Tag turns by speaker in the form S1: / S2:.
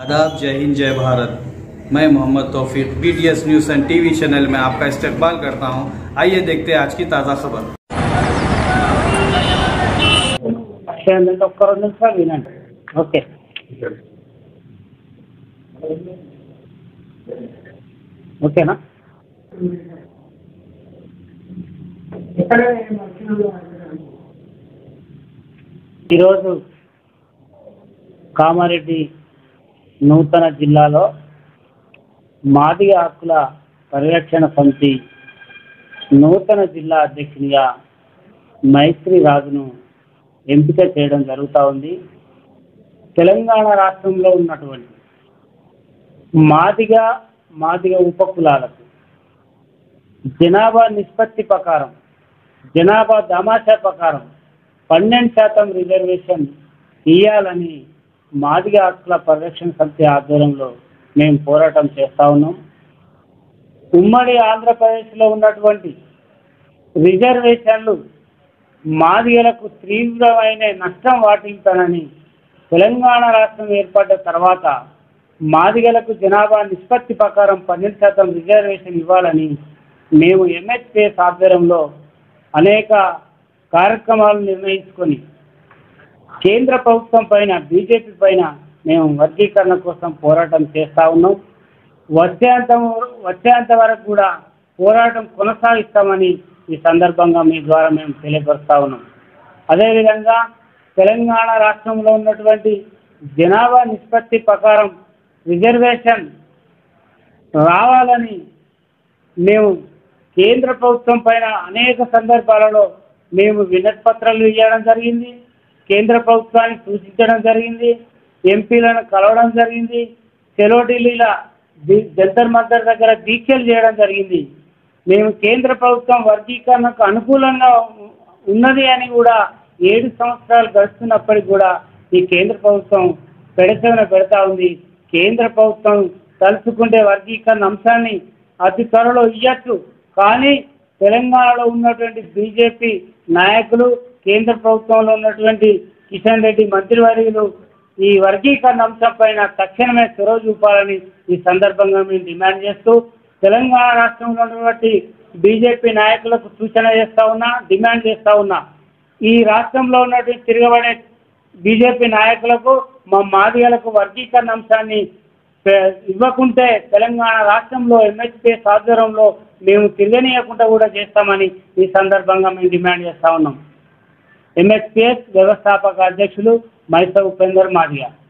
S1: आदाब जय हिंद जय भारत मैं Mohammad Taufiq B T S news and TV channel में आपका इस्तेकबाल करता हूं आइए देखते हैं आज की ताज़ा खबर
S2: ఏంటంటే ఒక్క రెండు నిమిషాలు వినండి ఓకే ఓకేనా ఈరోజు కామారెడ్డి నూతన జిల్లాలో మాదిగ హక్కుల పరిరక్షణ సమితి నూతన జిల్లా అధ్యక్షునిగా మైత్రి రాజును ఎంపిక చేయడం జరుగుతూ ఉంది తెలంగాణ రాష్ట్రంలో ఉన్నటువంటి మాదిగ మాదిగ ఉపకులాలకు జనాభా నిష్పత్తి ప్రకారం జనాభా దామాషా ప్రకారం పన్నెండు శాతం రిజర్వేషన్ ఇవ్వాలని మాదిగ హక్కుల పరిరక్షణ సమితి ఆధ్వర్యంలో మేము పోరాటం చేస్తా ఉన్నాం ఉమ్మడి ఆంధ్రప్రదేశ్లో ఉన్నటువంటి రిజర్వేషన్లు మాదిగలకు తీవ్రమైన నష్టం వాటిల్తానని తెలంగాణ రాష్ట్రం ఏర్పడ్డ తర్వాత మాదిగలకు జనాభా నిష్పత్తి ప్రకారం పన్నెండు శాతం రిజర్వేషన్ ఇవ్వాలని మేము ఎంహెచ్పిఎస్ ఆధ్వర్యంలో అనేక కార్యక్రమాలు నిర్ణయించుకొని కేంద్ర ప్రభుత్వం పైన బీజేపీ పైన మేము వర్గీకరణ కోసం పోరాటం చేస్తూ ఉన్నాం వచ్చేంత వచ్చేంత వరకు కూడా పోరాటం కొనసాగిస్తామని ఈ సందర్భంగా మీ ద్వారా మేము తెలియపరుస్తా ఉన్నాం అదేవిధంగా తెలంగాణ రాష్ట్రంలో ఉన్నటువంటి జనాభా నిష్పత్తి ప్రకారం రిజర్వేషన్ రావాలని మేము కేంద్ర ప్రభుత్వం పైన అనేక సందర్భాలలో మేము వినతిపత్రాలు ఇవ్వడం జరిగింది కేంద్ర ప్రభుత్వానికి సూచించడం జరిగింది ఎంపీలను కలవడం జరిగింది సెలో ఢిల్లీల ది- జంతర్ మంతర్ దగ్గర దీక్షలు చేయడం జరిగింది మేము కేంద్ర ప్రభుత్వం వర్గీకరణకు అనుకూలంగా ఉ- ఉన్నది అని కూడా ఏడు సంవత్సరాలు గడుస్తున్నప్పటికీ కూడా ఈ కేంద్ర ప్రభుత్వం పెడచెవిన పెడతా ఉంది కేంద్ర ప్రభుత్వం తలుచుకుంటే వర్గీకరణ అంశాన్ని అతి త్వరలో ఇయ్యచ్చు కానీ తెలంగాణలో ఉన్నటువంటి బీజేపీ నాయకులు కేంద్ర ప్రభుత్వంలో ఉన్నటువంటి కిషన్ రెడ్డి మంత్రివర్యులు ఈ వర్గీకరణ అంశం పైన తక్షణమే చొరవ చూపాలని ఈ సందర్భంగా మేము డిమాండ్ చేస్తూ తెలంగాణ రాష్ట్రంలో ఉన్నటువంటి బీజేపీ నాయకులకు సూచన చేస్తా ఉన్నా డిమాండ్ చేస్తా ఉన్నా ఈ రాష్ట్రంలో ఉన్నటువంటి తిరగబడే బీజేపీ నాయకులకు మా మాదిగలకు వర్గీకరణ అంశాన్ని పె- ఇవ్వకుంటే తెలంగాణ రాష్ట్రంలో ఎంహెచ్పిఎస్ ఆధ్వర్యంలో మేము తిరగనీయకుండా కూడా చేస్తామని ఈ సందర్భంగా మేము డిమాండ్ చేస్తా ఉన్నాం ఎంహెచ్పిఎస్ వ్యవస్థాపక అధ్యక్షులు మైస ఉపేందర్ మాదిగ